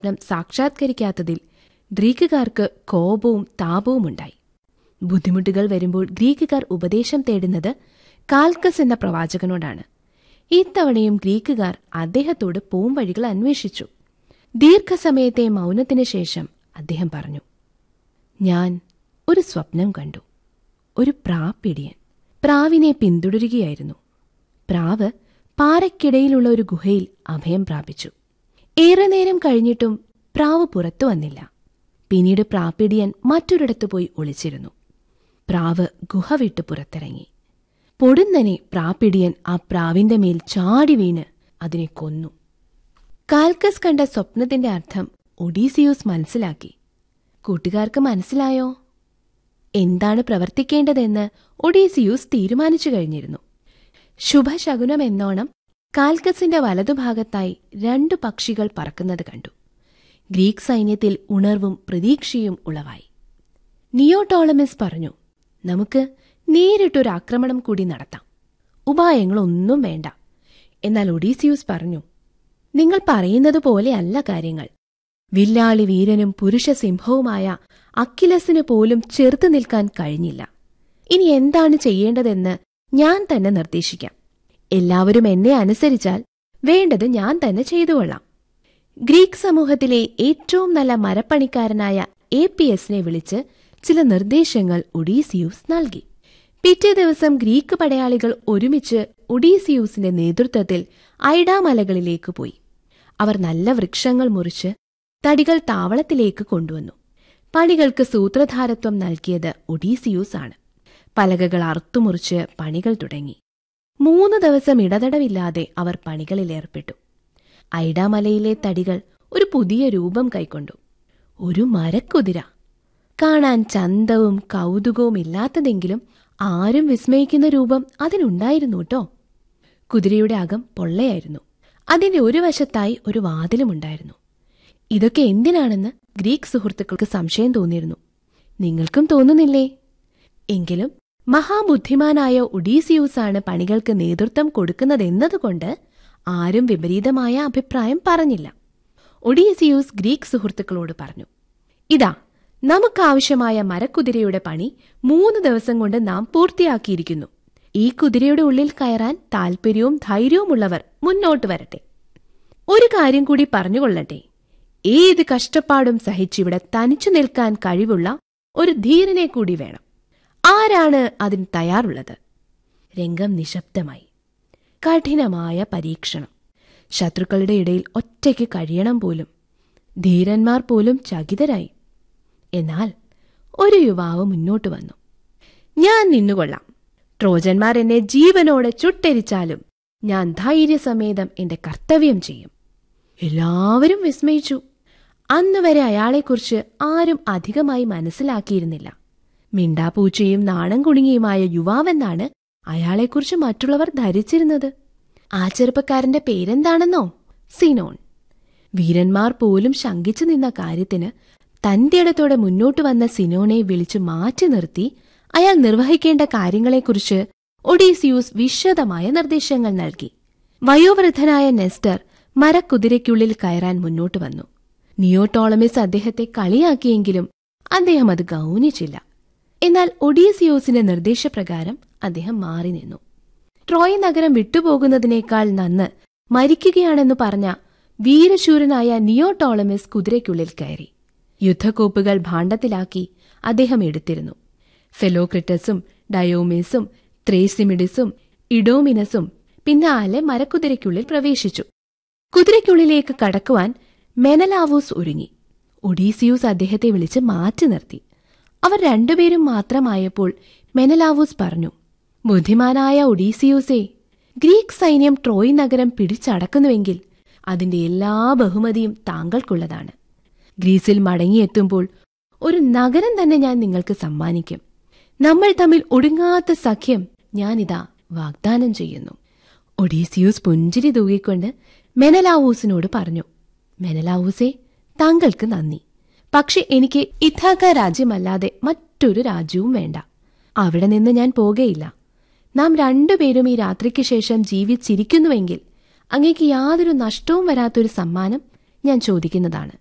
സ്വപ്നം സാക്ഷാത്കരിക്കാത്തതിൽ ഗ്രീക്കുകാർക്ക് കോപവും താപവുമുണ്ടായി ബുദ്ധിമുട്ടുകൾ വരുമ്പോൾ ഗ്രീക്കുകാർ ഉപദേശം തേടുന്നത് കാൽക്കസ് എന്ന പ്രവാചകനോടാണ് ഇത്തവണയും ഗ്രീക്കുകാർ അദ്ദേഹത്തോട് പോംവഴികൾ അന്വേഷിച്ചു ദീർഘസമയത്തെ മൗനത്തിന് ശേഷം അദ്ദേഹം പറഞ്ഞു ഞാൻ ഒരു സ്വപ്നം കണ്ടു ഒരു പ്രാപ്പിടിയൻ പ്രാവിനെ പിന്തുടരുകയായിരുന്നു പ്രാവ് പാറയ്ക്കിടയിലുള്ള ഒരു ഗുഹയിൽ അഭയം പ്രാപിച്ചു ഏറെ നേരം കഴിഞ്ഞിട്ടും പ്രാവ് പുറത്തു വന്നില്ല പിന്നീട് പ്രാപ്പിടിയൻ മറ്റൊരിടത്ത് പോയി ഒളിച്ചിരുന്നു പ്രാവ് ഗുഹ വിട്ട് പുറത്തിറങ്ങി പൊടുന്നനെ പ്രാപ്പിടിയൻ ആ പ്രാവിന്റെ മേൽ ചാടി വീണ് അതിനെ കൊന്നു കാൽക്കസ് കണ്ട സ്വപ്നത്തിന്റെ അർത്ഥം ഒഡീസിയൂസ് മനസ്സിലാക്കി കൂട്ടുകാർക്ക് മനസ്സിലായോ എന്താണ് പ്രവർത്തിക്കേണ്ടതെന്ന് ഒഡീസിയൂസ് തീരുമാനിച്ചു കഴിഞ്ഞിരുന്നു ശുഭശകുനം എന്നോണം കാൽക്കസിന്റെ വലതുഭാഗത്തായി രണ്ടു പക്ഷികൾ പറക്കുന്നത് കണ്ടു ഗ്രീക്ക് സൈന്യത്തിൽ ഉണർവും പ്രതീക്ഷയും ഉളവായി നിയോടോളമിസ് പറഞ്ഞു നമുക്ക് നേരിട്ടൊരു ആക്രമണം കൂടി നടത്താം ഉപായങ്ങളൊന്നും വേണ്ട എന്നാൽ ഒഡീസിയൂസ് പറഞ്ഞു നിങ്ങൾ പറയുന്നത് പോലെയല്ല കാര്യങ്ങൾ വില്ലാളി വീരനും പുരുഷ സിംഹവുമായ അക്കിലസിന് പോലും ചെറുത്തു നിൽക്കാൻ കഴിഞ്ഞില്ല ഇനി എന്താണ് ചെയ്യേണ്ടതെന്ന് ഞാൻ തന്നെ നിർദ്ദേശിക്കാം എല്ലാവരും എന്നെ അനുസരിച്ചാൽ വേണ്ടത് ഞാൻ തന്നെ ചെയ്തുകൊള്ളാം ഗ്രീക്ക് സമൂഹത്തിലെ ഏറ്റവും നല്ല മരപ്പണിക്കാരനായ എ പി എസിനെ വിളിച്ച് ചില നിർദ്ദേശങ്ങൾ ഒഡീസിയൂസ് നൽകി പിറ്റേ ദിവസം ഗ്രീക്ക് പടയാളികൾ ഒരുമിച്ച് ഒഡീസിയൂസിന്റെ നേതൃത്വത്തിൽ ഐഡാമലകളിലേക്ക് പോയി അവർ നല്ല വൃക്ഷങ്ങൾ മുറിച്ച് തടികൾ താവളത്തിലേക്ക് കൊണ്ടുവന്നു പണികൾക്ക് സൂത്രധാരത്വം നൽകിയത് ഒഡീസിയൂസ് ആണ് പലകകൾ അറുത്തുമുറിച്ച് പണികൾ തുടങ്ങി മൂന്ന് ദിവസം ഇടതടവില്ലാതെ അവർ പണികളിലേർപ്പെട്ടു ഐഡാമലയിലെ തടികൾ ഒരു പുതിയ രൂപം കൈക്കൊണ്ടു ഒരു മരക്കുതിര കാണാൻ ചന്തവും കൗതുകവും ഇല്ലാത്തതെങ്കിലും ആരും വിസ്മയിക്കുന്ന രൂപം അതിനുണ്ടായിരുന്നു കേട്ടോ കുതിരയുടെ അകം പൊള്ളയായിരുന്നു അതിന്റെ ഒരു വശത്തായി ഒരു വാതിലുമുണ്ടായിരുന്നു ഇതൊക്കെ എന്തിനാണെന്ന് ഗ്രീക്ക് സുഹൃത്തുക്കൾക്ക് സംശയം തോന്നിയിരുന്നു നിങ്ങൾക്കും തോന്നുന്നില്ലേ എങ്കിലും മഹാബുദ്ധിമാനായ ഒഡീസിയൂസാണ് പണികൾക്ക് നേതൃത്വം കൊടുക്കുന്നതെന്നതുകൊണ്ട് ആരും വിപരീതമായ അഭിപ്രായം പറഞ്ഞില്ല ഒഡീസിയൂസ് ഗ്രീക്ക് സുഹൃത്തുക്കളോട് പറഞ്ഞു ഇതാ നമുക്കാവശ്യമായ മരക്കുതിരയുടെ പണി മൂന്ന് ദിവസം കൊണ്ട് നാം പൂർത്തിയാക്കിയിരിക്കുന്നു ഈ കുതിരയുടെ ഉള്ളിൽ കയറാൻ താൽപ്പര്യവും ധൈര്യവുമുള്ളവർ മുന്നോട്ട് വരട്ടെ ഒരു കാര്യം കൂടി പറഞ്ഞുകൊള്ളട്ടെ ഏത് കഷ്ടപ്പാടും സഹിച്ചിവിടെ തനിച്ചു നിൽക്കാൻ കഴിവുള്ള ഒരു ധീരനെ കൂടി വേണം ആരാണ് അതിന് തയ്യാറുള്ളത് രംഗം നിശബ്ദമായി കഠിനമായ പരീക്ഷണം ശത്രുക്കളുടെ ഇടയിൽ ഒറ്റയ്ക്ക് കഴിയണം പോലും ധീരന്മാർ പോലും ചകിതരായി എന്നാൽ ഒരു യുവാവ് മുന്നോട്ട് വന്നു ഞാൻ നിന്നുകൊള്ളാം ട്രോജന്മാർ എന്നെ ജീവനോടെ ചുട്ടെരിച്ചാലും ഞാൻ ധൈര്യസമേതം എന്റെ കർത്തവ്യം ചെയ്യും എല്ലാവരും വിസ്മയിച്ചു അന്നുവരെ അയാളെക്കുറിച്ച് ആരും അധികമായി മനസ്സിലാക്കിയിരുന്നില്ല മിണ്ടാപ്പൂച്ചയും നാണം കുണുങ്ങിയുമായ യുവാവെന്നാണ് അയാളെക്കുറിച്ച് മറ്റുള്ളവർ ധരിച്ചിരുന്നത് ആ ചെറുപ്പക്കാരന്റെ പേരെന്താണെന്നോ സിനോൺ വീരന്മാർ പോലും ശങ്കിച്ചു നിന്ന കാര്യത്തിന് തന്റെ ഇടത്തോടെ മുന്നോട്ട് വന്ന സിനോനെ വിളിച്ചു മാറ്റി നിർത്തി അയാൾ നിർവഹിക്കേണ്ട കാര്യങ്ങളെക്കുറിച്ച് ഒഡീസിയൂസ് വിശദമായ നിർദ്ദേശങ്ങൾ നൽകി വയോവൃദ്ധനായ നെസ്റ്റർ മരക്കുതിരയ്ക്കുള്ളിൽ കയറാൻ മുന്നോട്ട് വന്നു നിയോടോളമിസ് അദ്ദേഹത്തെ കളിയാക്കിയെങ്കിലും അദ്ദേഹം അത് ഗൗനിച്ചില്ല എന്നാൽ ഒഡീസിയോസിന്റെ നിർദ്ദേശപ്രകാരം അദ്ദേഹം മാറി നിന്നു ട്രോയ് നഗരം വിട്ടുപോകുന്നതിനേക്കാൾ നന്ന് മരിക്കുകയാണെന്ന് പറഞ്ഞ വീരശൂരനായ നിയോടോളമിസ് കുതിരയ്ക്കുള്ളിൽ കയറി യുദ്ധക്കോപ്പുകൾ ഭാണ്ഡത്തിലാക്കി അദ്ദേഹം എടുത്തിരുന്നു ഫെലോക്രിറ്റസും ഡയോമീസും ത്രേസിമിഡിസും ഇഡോമിനസും പിന്നാലെ മരക്കുതിരയ്ക്കുള്ളിൽ പ്രവേശിച്ചു കുതിരയ്ക്കുള്ളിലേക്ക് കടക്കുവാൻ മെനലാവൂസ് ഒരുങ്ങി ഒഡീസിയൂസ് അദ്ദേഹത്തെ വിളിച്ച് മാറ്റി നിർത്തി അവർ രണ്ടുപേരും മാത്രമായപ്പോൾ മെനലാവൂസ് പറഞ്ഞു ബുദ്ധിമാനായ ഒഡീസിയൂസേ ഗ്രീക്ക് സൈന്യം ട്രോയ് നഗരം പിടിച്ചടക്കുന്നുവെങ്കിൽ അതിന്റെ എല്ലാ ബഹുമതിയും താങ്കൾക്കുള്ളതാണ് ഗ്രീസിൽ മടങ്ങിയെത്തുമ്പോൾ ഒരു നഗരം തന്നെ ഞാൻ നിങ്ങൾക്ക് സമ്മാനിക്കും നമ്മൾ തമ്മിൽ ഒടുങ്ങാത്ത സഖ്യം ഞാനിതാ വാഗ്ദാനം ചെയ്യുന്നു ഒഡീസിയൂസ് പുഞ്ചിരി തൂകിക്കൊണ്ട് മെനലാവൂസിനോട് പറഞ്ഞു മെനലാവൂസേ താങ്കൾക്ക് നന്ദി പക്ഷെ എനിക്ക് ഇഥാക്ക രാജ്യമല്ലാതെ മറ്റൊരു രാജ്യവും വേണ്ട അവിടെ നിന്ന് ഞാൻ പോകയില്ല നാം രണ്ടുപേരും ഈ രാത്രിക്ക് ശേഷം ജീവിച്ചിരിക്കുന്നുവെങ്കിൽ അങ്ങേക്ക് യാതൊരു നഷ്ടവും വരാത്തൊരു സമ്മാനം ഞാൻ ചോദിക്കുന്നതാണ്